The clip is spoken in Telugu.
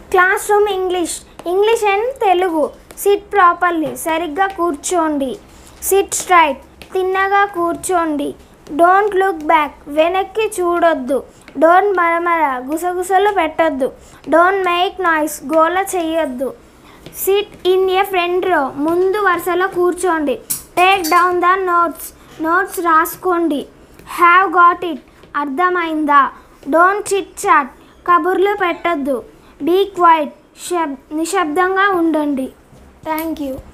class classroom English English and Telugu sit properly సరిగ్గా కూర్చోండి సిట్ స్ట్రైట్ తిన్నగా కూర్చోండి డోంట్ లుక్ బ్యాక్ వెనక్కి చూడొద్దు డోంట్ మరమర గుసగుసలు పెట్టొద్దు డోంట్ మేక్ నాయిస్ గోల చెయ్యొద్దు సిట్ ఇన్ ఏ ఫ్రంట్ రో ముందు వరుసలో కూర్చోండి take down the notes notes రాసుకోండి హ్యావ్ గాట్ ఇట్ అర్థమైందా డోంట్ చిట్ చాట్ కబుర్లు పెట్టొద్దు బీ క్వైట్ శబ్ నిశ్శబ్దంగా ఉండండి థ్యాంక్ యూ